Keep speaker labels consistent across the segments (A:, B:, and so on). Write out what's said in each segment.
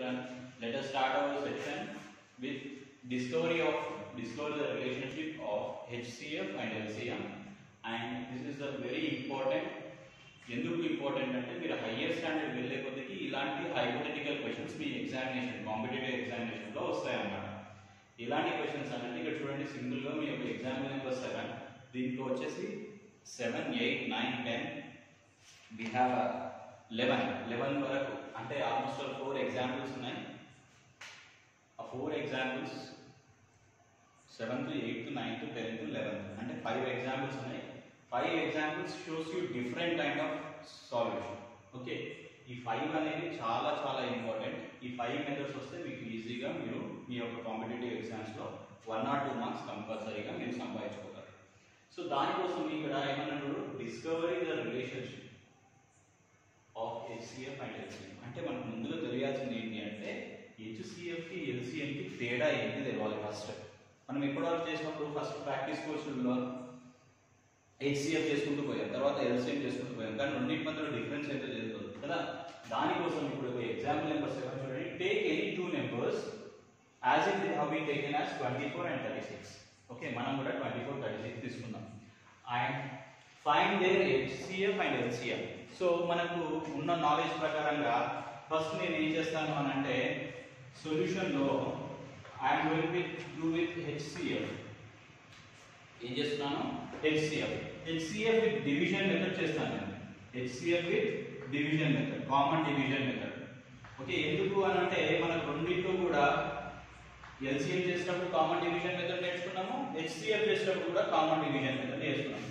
A: children. Let us start our section with discovery of discover the relationship of HCF and LCM. And this is the very important ఎందుకు important అంటే మీరు higher standard వెళ్ళే కొద్దికి ఇలాంటి hypothetical questions మీ examination competitive ఎగ్జామినేషన్లో వస్తాయన్నమాట ఇలాంటి క్వశ్చన్స్ అంటే ఇక్కడ చూడండి సింపుల్గా మీ యొక్క ఎగ్జామ్ నెంబర్ సెవెన్ దీంట్లో వచ్చేసి seven eight nine ten we have eleven eleven వరకు అంటే ఆల్మోస్ట్ ఫోర్ ఎగ్జాంపుల్స్ ఉన్నాయి ఆ four examples seventh eighth ninth tenth eleventh అంటే ఫైవ్ ఎగ్జాంపుల్స్ ఉన్నాయి five examples shows you different kind of solution okay ఈ five అనేది చాలా చాలా ఇంపార్టెంట్ ఈ ఫైవ్ మెథడ్స్ వస్తే మీకు ఈజీగా మీరు మీ యొక్క కాంపిటేటివ్ ఎగ్జామ్స్లో వన్ ఆర్ టూ మార్క్స్ కంపల్సరీగా మీరు సంపాదించుకోగలరు సో దానికోసం ఇక్కడ ఏమన్నాడు discovery the relationship of HCF and LCM అంటే మనకు ముందుగా తెలియాల్సింది ఏంటి అంటే హెచ్సిఎఫ్కి ఎల్సిఎంకి తేడా ఏంటి తెలవాలి ఫస్ట్ మనం ఎప్పటివరకు చేసినప్పుడు ఫస్ట్ ప్రాక్టీస్ కోర్సుల్లో హెచ్సిఎఫ్ చేసుకుంటూ పోయాం తర్వాత ఎల్సిఎం చేసుకుంటూ పోయాం కానీ రెండింటి మధ్యలో డిఫరెన్స్ అయితే జరుగుతుంది కదా దానికోసం ఇప్పుడు ఒక ఎగ్జాంపుల్ నెంబర్ సెవెన్ చూడండి take any two numbers as it they have been taken as twenty four and thirty six okay మనం కూడా ట్వంటీ ఫోర్ థర్టీ సిక్స్ తీసుకుందాం and find their HCF and LCM so మనకు ఉన్న knowledge ప్రకారంగా first నేను ఏం చేస్తాను అని అంటే సొల్యూషన్లో I'm going with do with HCF ఏం చేస్తున్నాను HCF HCF with division method చేస్తాను నేను HCF with division method common division method okay ఎందుకు అని అంటే మనకు రెండింటిలో కూడా ఎల్సిఎం చేసినప్పుడు కామన్ డివిజన్ మెథడ్ నేర్చుకున్నాము హెచ్సిఎఫ్ చేసినప్పుడు కూడా కామన్ డివిజన్ మెథడ్ నేర్చుకున్నాము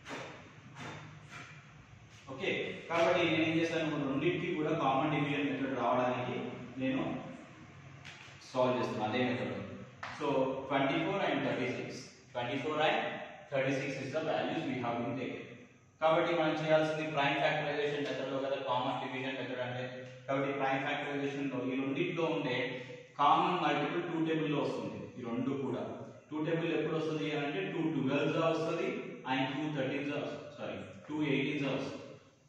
A: ఓకే కాబట్టి నేను ఏం చేస్తాను రెండింటికి కూడా కామన్ డివిజన్ మెథడ్ రావడానికి నేను సాల్వ్ చేస్తున్నాను అదే method so twenty four and thirty six twenty four and thirty six is the values we have been taken కాబట్టి మనం చేయాల్సింది ప్రైమ్ ఫ్యాక్టరైజేషన్ మెథడ్ లో కదా కామన్ డివిజన్ మెథడ్ అంటే కాబట్టి ప్రైమ్ ఫ్యాక్టరైజేషన్ లో ఈ రెండింటిలో ఉండే కామన్ మల్టిపుల్ టూ టేబుల్ లో వస్తుంది ఈ రెండు కూడా టూ టేబుల్ ఎప్పుడు వస్తుంది అని అంటే టూ ట్వెల్వ్ జా వస్తుంది అండ్ టూ థర్టీన్ జా సారీ టూ ఎయిటీన్ జా వస్తుంది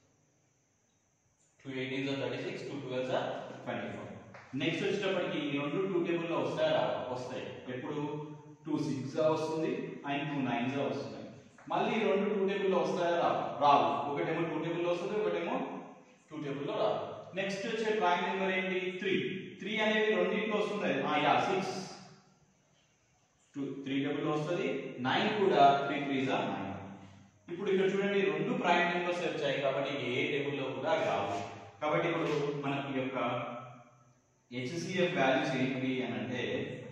A: టూ ఎయిటీన్ జా థర్టీ సిక్స్ టూ ట్వెల్వ్ జా ట్వంటీ ఫోర్ నెక్స్ట్ వచ్చేటప్పటికి ఈ రెండు టూ టేబుల్లో వస్తాయి రావా వస్తాయి ఎప్పుడు టూ సిక్స్ వస్తుంది అండ్ టూ నైన్ వస్తుంది మళ్ళీ ఈ రెండు టూ టేబుల్లో వస్తాయా రావు రావు ఒకటేమో టూ టేబుల్లో వస్తుంది ఒకటేమో టూ టేబుల్లో రావు నెక్స్ట్ వచ్చే ప్రైమ్ నెంబర్ ఏంటి త్రీ త్రీ అనేది రెండింటిలో వస్తుంది ఆ యా సిక్స్ టూ త్రీ టేబుల్లో వస్తుంది నైన్ కూడా త్రీ త్రీ జా నైన్ ఇప్పుడు ఇక్కడ చూడండి రెండు ప్రైమ్ నెంబర్స్ వచ్చాయి కాబట్టి ఏ టేబుల్లో కూడా రావు కాబట్టి ఇప్పుడు మనకి ఈ యొక్క హెచ్సిఎఫ్ వాల్యూస్ ఏంటి అని అంటే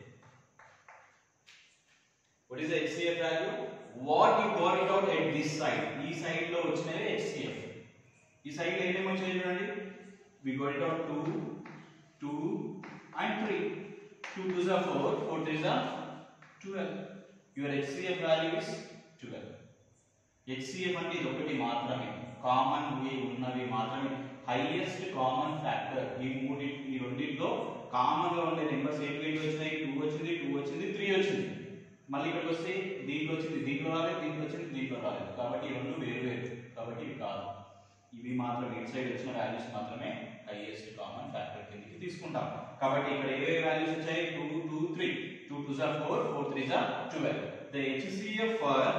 A: what is HCF value what you got it out at this side ఈ సైడ్ లో వచ్చినవి హెచ్సిఎఫ్ ఈ సైడ్ లో ఏమేమి వచ్చాయి చూడండి we got it out 2 2 and 3 2 2 are 4 4 3 are 12 your hcf value is 12 HCF అంటే ఇది ఒకటి మాత్రమే కామన్ ఉన్నవి మాత్రమే హైయెస్ట్ కామన్ ఫ్యాక్టర్ ఈ మూడి ఈ రెండింటిలో కామన్ గా ఉండే నెంబర్స్ ఏంటి ఏంటి వచ్చినాయి టూ వచ్చింది టూ వచ్చింది త్రీ వచ్చింది మళ్ళీ ఇక్కడికి వస్తే దీంట్లో వచ్చింది దీంట్లో రాలేదు దీంట్లో వచ్చింది దీంట్లో రాలేదు కాబట్టి ఈ రెండు వేరు వేరు కాబట్టి ఇవి కాదు ఇవి మాత్రం ఇటు సైడ్ వచ్చిన వాల్యూస్ మాత్రమే హైయెస్ట్ కామన్ ఫ్యాక్టర్ కిందకి తీసుకుంటాం కాబట్టి ఇక్కడ ఏ వాల్యూస్ వచ్చాయి two two three two two జా ఫోర్ ఫోర్ త్రీ జా twelve the HCF for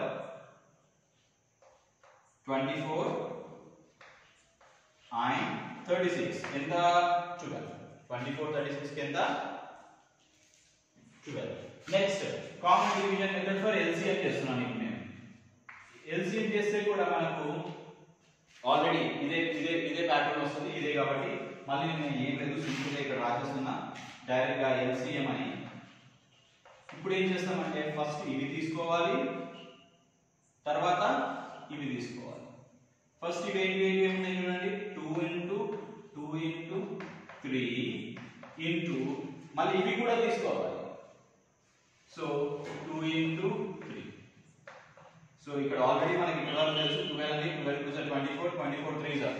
A: 24 and 36 ఎంత 12 24 36 కింద 12 next common division method for LCM చేస్తున్నాను ఇప్పుడు నేను ఎల్సిఎం చేస్తే కూడా మనకు ఆల్రెడీ ఇదే ఇదే ఇదే ప్యాటర్న్ వస్తుంది ఇదే కాబట్టి మళ్ళీ నేను ఏం లేదు సింపుల్ ఇక్కడ రాసేస్తున్నా డైరెక్ట్ గా ఎల్సిఎం అని ఇప్పుడు ఏం చేస్తామంటే ఫస్ట్ ఇవి తీసుకోవాలి తర్వాత ఇవి తీసుకోవాలి ఫస్ట్ ఇవి ఏంటి ఏంటి ఉన్నాయి చూడండి two into two into three into మళ్ళీ ఇవి కూడా తీసుకోవాలి so two into three so ఇక్కడ ఆల్రెడీ మనకి ట్వెల్వ్ తెలుసు ట్వెల్వ్ అని twelve two twenty four twenty four three సార్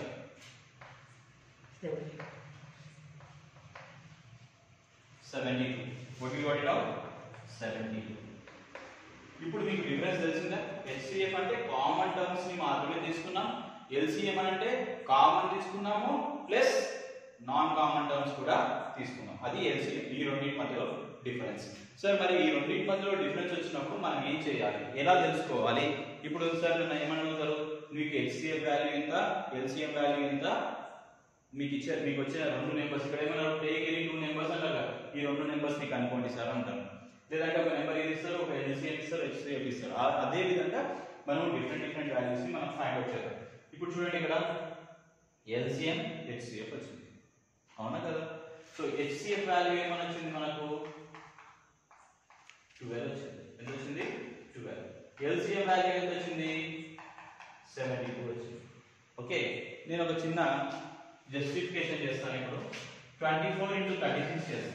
A: seventy two what you got it out 72 ఇప్పుడు మీకు డిఫరెన్స్ తెలిసిందా హెచ్సిఎఫ్ అంటే కామన్ టర్మ్స్ ని మాత్రమే తీసుకున్నాం ఎల్సిఎం అంటే కామన్ తీసుకున్నాము ప్లస్ నాన్ కామన్ టర్మ్స్ కూడా తీసుకున్నాం అది ఎల్సిఎం ఈ రెండింటి మధ్యలో డిఫరెన్స్ సార్ మరి ఈ రెండింటి మధ్యలో డిఫరెన్స్ వచ్చినప్పుడు మనం ఏం చేయాలి ఎలా తెలుసుకోవాలి ఇప్పుడు సార్ నన్ను ఏమని అడుగుతారు మీకు హెచ్సిఎఫ్ వాల్యూ ఎంత ఎల్సిఎం వాల్యూ ఎంత మీకు ఇచ్చే మీకు వచ్చిన రెండు నెంబర్స్ ఇక్కడ ఏమన్నారు టేక్ ఎనీ టూ నెంబర్స్ అంటారు కదా ఈ రెండు నెంబర్స్ మీకు అనుకోండి సార్ అంటారు లేదంటే ఒక నెంబర్ ఏది ఇస్తారు ఒక ఎల్సిఎం ఇస్తారు హెచ్సిఎఫ్ ఇస్తారు ఆ- అదే విధంగా మనం డిఫరెంట్ డిఫరెంట్ వాల్యూస్ ని మనం ఫైండ్ అవుట్ చేద్దాం ఇప్పుడు చూడండి ఇక్కడ ఎల్సిఎం హెచ్సిఎఫ్ వచ్చింది అవునా కదా సో హెచ్సిఎఫ్ వాల్యూ ఏమని వచ్చింది మనకు ట్వెల్వ్ వచ్చింది ఎంత వచ్చింది ట్వెల్వ్ ఎల్సిఎం వాల్యూ ఎంత వచ్చింది సెవెంటీ టూ వచ్చింది ఓకే నేను ఒక చిన్న జస్టిఫికేషన్ చేస్తాను ఇప్పుడు twenty four into thirty six చేస్తాను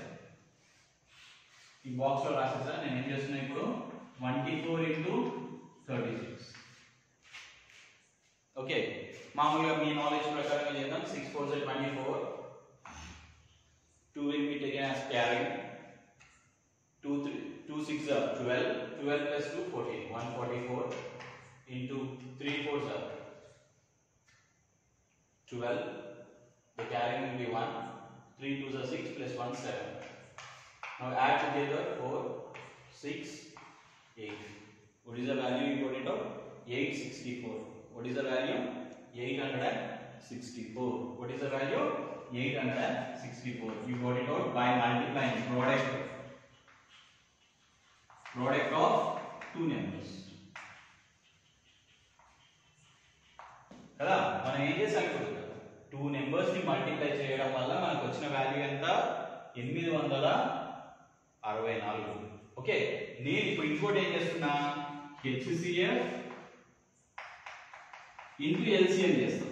A: ఈ బాక్స్ లో రాసేసా నేను ఏం చేస్తున్నా ఇప్పుడు twenty four into thirty six okay మామూలుగా మీ నాలెడ్జ్ ప్రకారం చేద్దాం six four twenty four two will be taken as carry two three two six twelve twelve plus two fourteen one forty four into three four సార్ twelve the carrying will be 1 3 2s are 6 plus 1 7 now add together 4 6 8 what is the value you got it out 864 what is the value 864 what is the value 864 you got it out by multiplying product product of two numbers కదా మనం ఏం చేసాం ఇప్పుడు two numbers ని multiply చేయడం వల్ల మనకు వచ్చిన వాల్యూ ఎంత ఎనిమిది వందల అరవై నాలుగు ఓకే నేను ఇప్పుడు ఇంకోటి ఏం చేస్తున్నా హెచ్సిఎఫ్ ఇంటూ ఎల్సిఎం చేస్తాం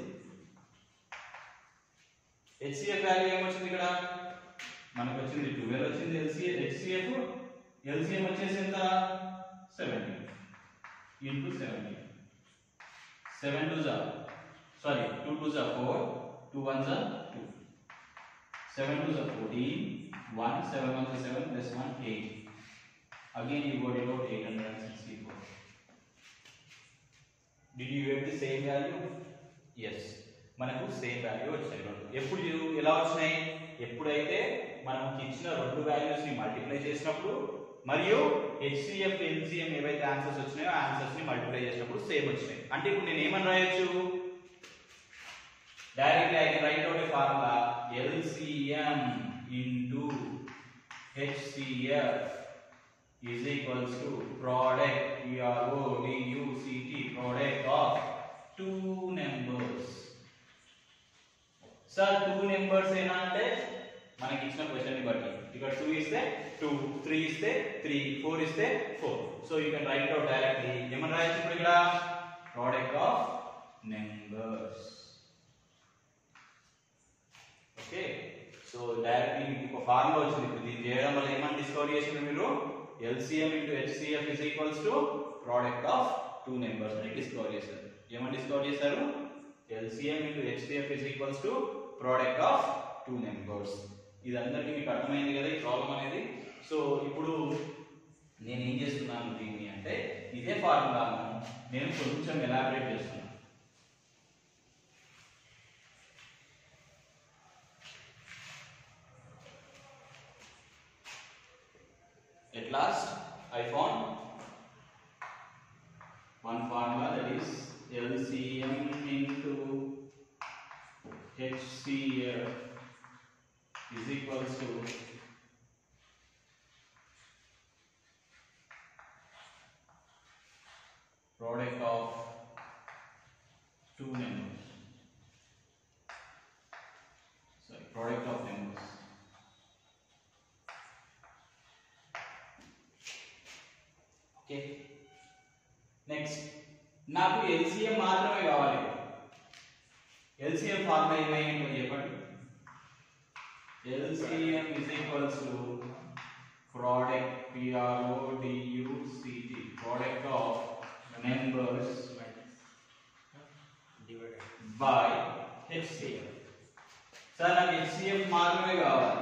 A: హెచ్సిఎఫ్ వాల్యూ ఏమొచ్చింది ఇక్కడ మనకు వచ్చింది ట్వెల్వ్ వచ్చింది ఎల్సిఎఫ్ హెచ్సిఎఫ్ ఎల్సిఎం వచ్చేసి ఎంత seventy into seventy seven two జా సారీ టూ టూ జా ఫోర్ టూ వన్ జా టూ సెవెన్ టూ జా ఫోర్టీన్ వన్ సెవెన్ వన్ జా seven plus one eight again you got about eight hundred and sixty four did you get the same value yes మనకు same value వచ్చినాయి రెండు ఎప్పుడు ఇవి ఎలా వచ్చినాయి ఎప్పుడైతే మనకి ఇచ్చిన రెండు వాల్యూస్ ని మల్టిప్లై చేసినప్పుడు మరియు హెచ్సిఎఫ్ ఎల్సిఎం ఏవైతే ఆన్సర్స్ వచ్చినాయో ఆ ఆన్సర్స్ ని మల్టిప్లై చేసినప్పుడు సేమ్ వచ్చినాయి అంటే ఇప్పుడు నేను ఏమని రాయొచ్చు directly I can write out a formula LCM into HCF is equals to product P-R-O-D-U-C-T product of two numbers. సార్ టూ నెంబర్స్ ఏనా అంటే మనకి ఇచ్చిన క్వశ్చన్ ని బట్టి ఇక్కడ టూ ఇస్తే టూ త్రీ ఇస్తే త్రీ ఫోర్ ఇస్తే four so you can write out directly ఏమని రాయొచ్చు ఇప్పుడు ఇక్కడ product of numbers okay so directly మీకు ఒక ఫార్ములా వచ్చింది ఇప్పుడు దీన్ని చేయడం వల్ల ఏమని డిస్కవర్ చేసిండ్రు మీరు LCM into HCF is equals to product of two numbers అని డిస్కవర్ చేశారు ఏమని డిస్కవర్ చేశారు LCM into HCF is equals to product of two numbers ఇది అందరికీ మీకు అర్థమైంది కదా ఈ ప్రాబ్లం అనేది సో ఇప్పుడు నేను ఏం చేస్తున్నాను దీన్ని అంటే ఇదే ఫార్ములాను నేను కొంచెం ఎలాబరేట్ చేస్తున్నాను At last, I found one formula that is LCM into HCF is equals to product of two numbers. Sorry, product of numbers. Okay next నాకు ఎల్సిఎం మాత్రమే కావాలి ఎల్సిఎం ఫార్ములా ఏమైనా ఉంటుంది చెప్పండి LCM is equals to product పిఆర్ఓడియుసిటి product of numbers by HCF sir నాకు HCF మాత్రమే కావాలి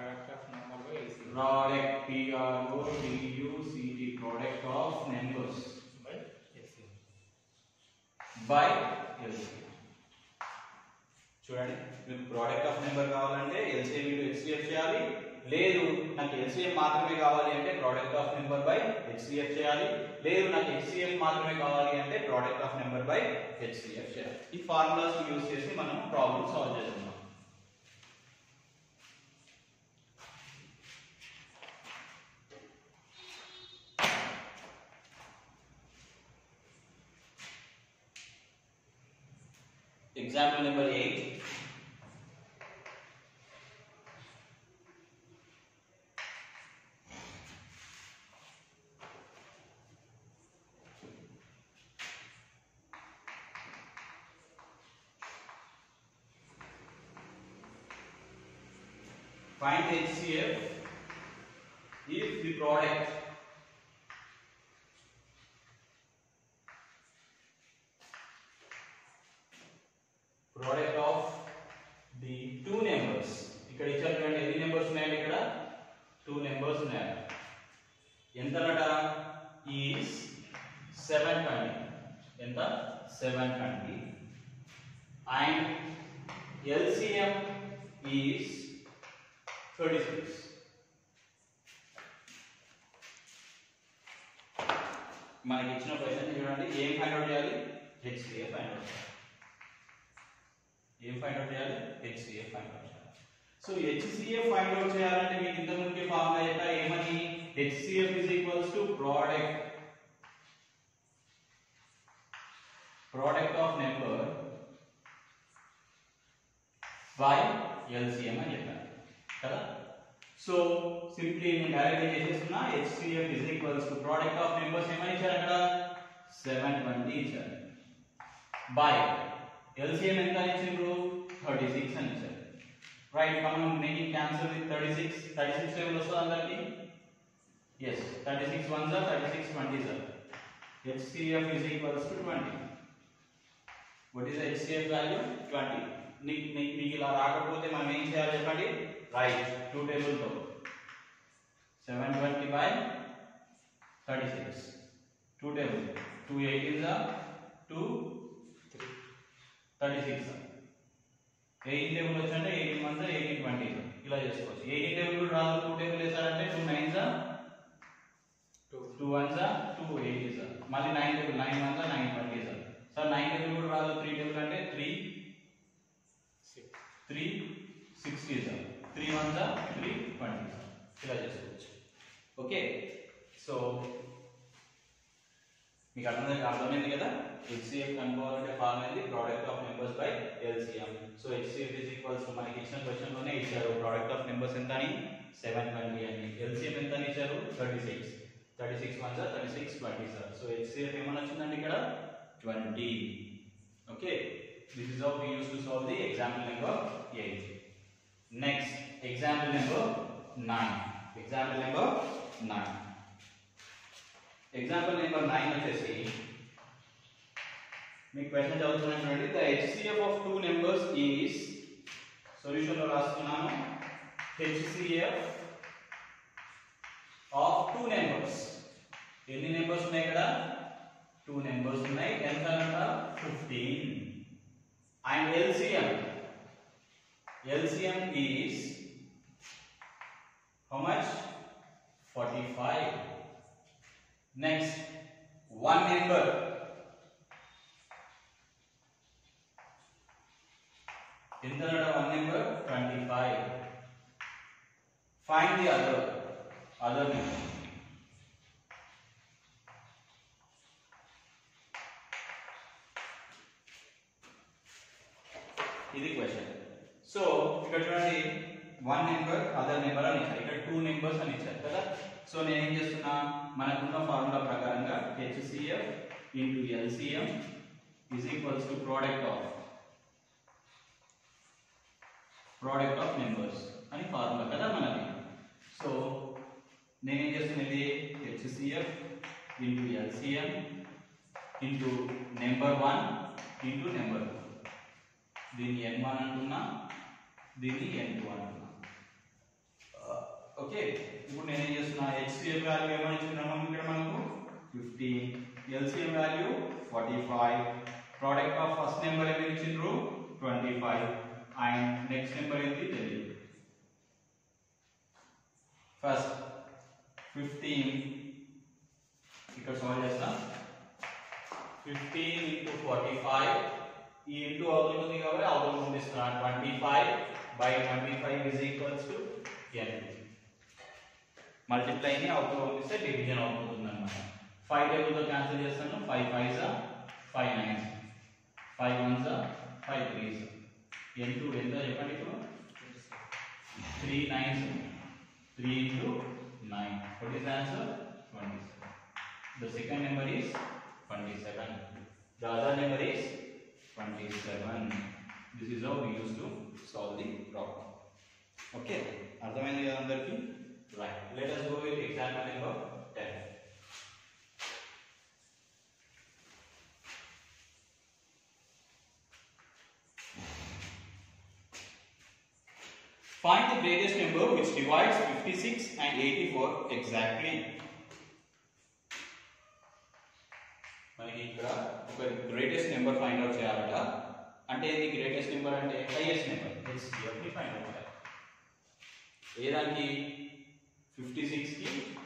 A: product P R O D U C T product of numbers by LCM. చూడండి మీకు ప్రోడక్ట్ ఆఫ్ నెంబర్ కావాలంటే ఎల్సిఎం ఇంటూ హెచ్సిఎఫ్ చేయాలి లేదు నాకు LCM మాత్రమే కావాలి అంటే product of number by HCF చేయాలి లేదు నాకు హెచ్సిఎఫ్ మాత్రమే కావాలి అంటే product of number by HCF చేయాలి ఈ ఫార్ములాస్ యూజ్ చేసి మనం ప్రాబ్లమ్ సాల్వ్ చేస్తున్నాం Example number 8. Find HCF if the product product of the two numbers ఇక్కడ ఇచ్చినటువంటి ఎన్ని నెంబర్స్ ఉన్నాయండి ఇక్కడ టూ నెంబర్స్ ఉన్నాయి ఎంతనట ఈస్ సెవెన్ ట్వంటీ ఎంత seven twenty and LCM is thirty six మనకి ఇచ్చిన క్వశ్చన్ చూడండి ఏం ఫైండ్ అవుట్ చేయాలి హెచ్సిఎఫ్ ఫైండ్ అవుట్ చేయాలి ఏం ఫైండ్ అవుట్ చేయాలి హెచ్సిఎఫ్ ఫైండ్ అవుట్ చేయాలి సో హెచ్సిఎఫ్ ఫైండ్ అవుట్ చేయాలంటే మీకు ఇంత ముందుకే ఫార్ములా చెప్పా ఏమని HCF is equals to product product of number by LCM అని చెప్పాను కదా సో సింప్లీ నేను డైరెక్ట్ చేసేస్తున్నా HCF is equals to product of numbers ఏమని ఇచ్చారు అక్కడ సెవెన్ ట్వంటీ ఇచ్చారు బై LCM ఎంత ఇచ్చిండ్రు 36 అని ఇచ్చారు రైట్ మనం మేకింగ్ క్యాన్సిల్ విత్ 36 36 టేబుల్ వస్తుంది అందరికి yes 36 ones are 36 20s are HCF is equals to 20 what is the HCF value 20 నీకు నీకు మీకు ఇలా రాకపోతే మనం ఏం చేయాలి చెప్పండి రైట్ టూ టేబుల్ తో 720 by 36 two table 2 18s are 2 thirty six eighteen table వచ్చింటే ఎయిటీన్ వన్స్ ఎయిటీన్ ట్వంటీ ఇలా చేసుకోవచ్చు ఎయిటీన్ టేబుల్ కూడా రాదు టూ టేబుల్ వేసారంటే two nines two ones two eighties మళ్ళీ nine table nine ones nine twenty సార్ సార్ నైన్ టేబుల్ కూడా రాదు త్రీ టేబుల్ అంటే త్రీ త్రీ సిక్స్టీ సార్ త్రీ వన్స్ త్రీ ట్వంటీ సార్ ఇలా చేసుకోవచ్చు ఓకే సో మీకు అర్థమైంది అర్థమైంది కదా హెచ్సిఎఫ్ కనుక్కోవాలంటే ఫార్మ్ అనేది product of numbers by LCM so HCF is equals to మనకి ఇచ్చిన క్వశ్చన్ లోనే ఇచ్చారు ప్రోడక్ట్ ఆఫ్ నెంబర్స్ ఎంత అని సెవెన్ ట్వంటీ అని ఎల్సిఎం ఎంత అని ఇచ్చారు thirty six thirty six one సార్ థర్టీ సిక్స్ ట్వంటీ సార్ సో హెచ్సిఎఫ్ ఏమని వచ్చిందండి ఇక్కడ twenty okay this is how we use to solve the example number eight next example number nine example number nine example number nine వచ్చేసి మీ question చదువుతున్నాను చూడండి the HCF of two numbers is solution లో రాస్తున్నాను HCF of two numbers ఎన్ని numbers ఉన్నాయి ఇక్కడ two numbers ఉన్నాయి ఎంత అంట fifteen and LCM LCM is how much forty five Next, one number. Instead of one number, 25. Find the other, other number. ఇది question so ఇక్కడ చూడండి వన్ నెంబర్ అదర్ నెంబర్ అని ఇచ్చారు ఇక్కడ టూ నెంబర్స్ అని ఇచ్చారు కదా సో నేను ఏం చేస్తున్నా మనకున్న ఫార్ములా ప్రకారంగా HCF into LCM is equals to product of product of numbers అని ఫార్ములా కదా మనది సో నేనేం చేస్తున్నది HCF into LCM into number one into number two దీన్ని ఎన్ వన్ అంటున్నా దీన్ని ఎన్ టూ అంటున్నా ఓకే ఇప్పుడు నేను ఏం చేస్తున్నా హెచ్సిఎల్ వాల్యూ ఏమని ఇచ్చుకున్నాము ఇక్కడ మనకు fifteen LCM value forty five product of first number ఏమి ఇచ్చిండ్రు twenty five and next number ఏంటి తెలియదు ఫస్ట్ ఫిఫ్టీన్ ఇక్కడ సాల్వ్ చేస్తాం ఫిఫ్టీన్ ఇంటూ ఫార్టీ ఫైవ్ ఈ ఇంటూ అవుతుంది కాబట్టి అవుతుంది పంపిస్తున్నాను twenty five by twenty five is equals to N మల్టిప్లైని అవుతూ పంపిస్తే డివిజన్ అవుతుంది అనమాట ఫైవ్ టేబుల్తో క్యాన్సిల్ చేస్తాను ఫైవ్ ఫైవ్ జా ఫైవ్ నైన్స్ ఫైవ్ వన్ జా ఫైవ్ త్రీస్ ఎన్ టూ ఎంత చెప్పండి ఇప్పుడు three nines three into nine what is answer twenty seven the second number is twenty seven the other number is twenty seven this is how we use to solve the problem okay అర్థమైంది కదా అందరికి right let us go with example number 10 Find the greatest number which divides 56 and 84 exactly. మనకి ఇక్కడ ఒక greatest number find out చేయాలట అంటే ఏంది greatest number అంటే హైయెస్ట్ నెంబర్ హెచ్సిఎఫ్ ని ఫైండ్ అవుట్ చేయాలి ఏ దానికి ఫిఫ్టీ సిక్స్కి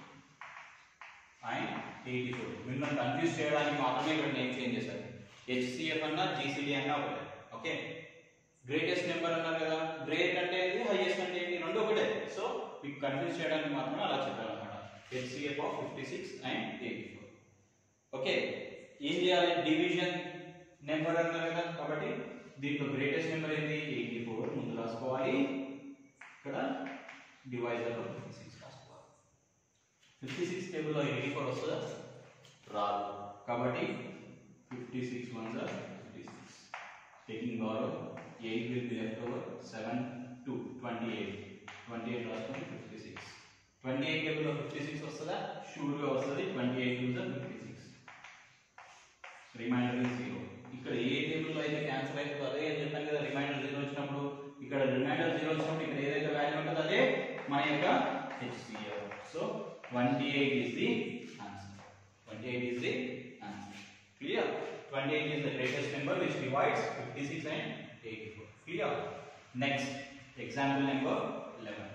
A: అండ్ ఎయిటీ ఫోర్ మిమ్మల్ని కన్ఫ్యూజ్ చేయడానికి మాత్రమే ఇక్కడ నేమ్ చేంజ్ చేశారు హెచ్సిఎఫ్ అన్నా జీసీడీ అన్నా ఒకటే ఓకే గ్రేటెస్ట్ నెంబర్ అన్నారు కదా గ్రేట్ అంటే ఏంటి హైయెస్ట్ అంటే ఏంటి రెండు ఒకటే సో మీకు కన్ఫ్యూజ్ చేయడానికి మాత్రమే అలా చెప్పారు అనమాట HCF of fifty six and eighty four okay ఏం చేయాలి డివిజన్ నెంబర్ అన్నారు కదా కాబట్టి దీంట్లో గ్రేటెస్ట్ నెంబర్ ఏంటి ఎయిటీ ఫోర్ ముందు రాసుకోవాలి ఇక్కడ డివైజర్ ఫిఫ్టీ సిక్స్ రాసుకోవాలి ఫిఫ్టీ సిక్స్ టేబుల్లో ఎయిటీ ఫోర్ వస్తుందా రాదు కాబట్టి fifty six one sir fifty six taking borrow eight will be left over seven two twenty eight twenty eight రాసుకొని ఫిఫ్టీ సిక్స్ ట్వంటీ ఎయిట్ టేబుల్లో ఫిఫ్టీ సిక్స్ వస్తుందా షూర్గా వస్తుంది twenty eight two sir fifty six remainder is zero ఇక్కడ ఏ టేబుల్లో అయితే cancel అవుతుందో అదే అని చెప్పాను కదా రిమైండర్ జీరో వచ్చినప్పుడు ఇక్కడ రిమైండర్ జీరో వచ్చినప్పుడు ఇక్కడ ఏదైతే వాల్యూ ఉంటుందో అదే మన యొక్క HCF so twenty eight is the answer twenty eight is the answer clear twenty eight is the greatest number which divides fifty six and eighty four clear next example number eleven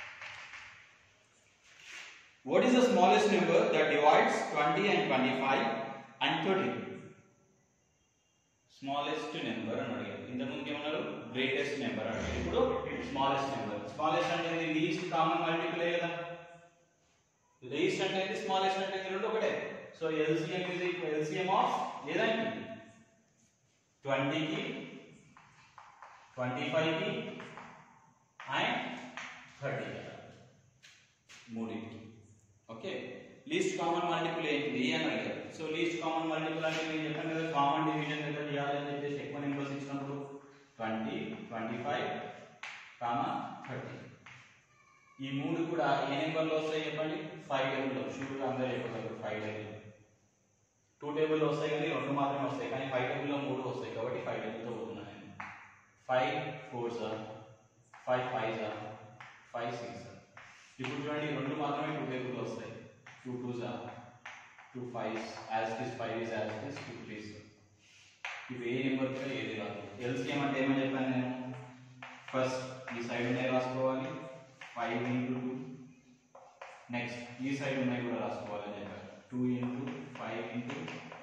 A: What is the smallest number that divides 20 and 25 and 30? Smallest number అని అడిగారు ఇంతకుముందు ఏమన్నారు greatest number అడిగారు ఇప్పుడు smallest number smallest అంటే least common multiple కదా least అంటే smallest అంటే రెండు ఒకటే so LCM is equal LCM of ఏదానికి ట్వంటీకి ట్వంటీ ఫైవ్కి అండ్ థర్టీకి మూడింటికి ఓకే లీస్ట్ కామన్ మల్టిపుల్ ఏంటిది అని అడిగారు సో లీస్ట్ కామన్ మల్టిపుల్ అంటే నేను చెప్పాను కదా కామన్ డివిజన్ దగ్గర చేయాలి అని చెప్పేసి ఎక్కువ నెంబర్స్ ఇచ్చినప్పుడు twenty twenty five comma thirty ఈ మూడు కూడా ఏ నెంబర్లో వస్తాయి చెప్పండి ఫైవ్ టేబుల్లో షూర్గా అందరూ చెప్పగలరు ఫైవ్ టేబుల్ టూ టేబుల్లో వస్తాయి కానీ రెండు మాత్రమే వస్తాయి కానీ ఫైవ్ టేబుల్లో మూడు వస్తాయి కాబట్టి ఫైవ్ టేబుల్తో పోతున్నాను నేను five four sir five five sir five six sir ఇప్పుడు చూడండి ఈ రెండు మాత్రమే టూ టేబుల్ వస్తాయి టూ టూ జా two five as it is five is as it is two threes ఇవి ఏ నెంబర్ కూడా ఏది రాదు ఎల్సిఎం అంటే ఏమని చెప్పాను నేను ఫస్ట్ ఈ సైడ్ ఉన్నాయి రాసుకోవాలి ఫైవ్ ఇంటూ టూ నెక్స్ట్ ఈ సైడ్ ఉన్నాయి కూడా రాసుకోవాలని చెప్పారు టూ ఇంటూ ఫైవ్ ఇంటూ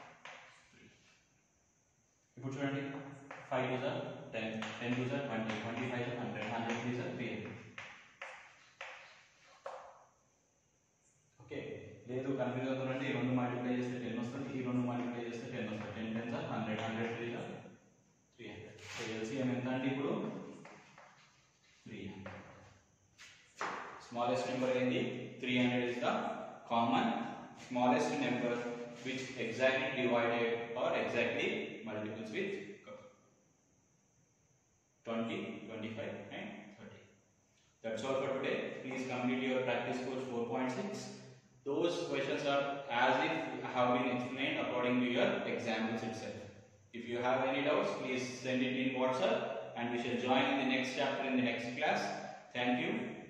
A: ఇప్పుడు చూడండి five two sir ten ten two sir twenty twenty five sir hundred hundred three sir three hundred okay లేదు కన్ఫ్యూజ్ అవుతుందంటే ఈ రెండు మల్టిప్లై చేస్తే టెన్ వస్తుంది ఈ రెండు మల్టిప్లై చేస్తే టెన్ వస్తుంది ten ten sir hundred hundred three sir three hundred so LCM ఎంత అంటే ఇప్పుడు త్రీ హండ్రెడ్ స్మాలెస్ట్ నెంబర్ ఏంటి three hundred is the common smallest number which exactly divided or exactly multiples with 20, 25 and 30. That's all for today. Please complete your practice course 4.6. Those questions are as if have been explained according to your examples itself. If you have any doubts, please send it in WhatsApp and we shall join in the next chapter in the next class. Thank you.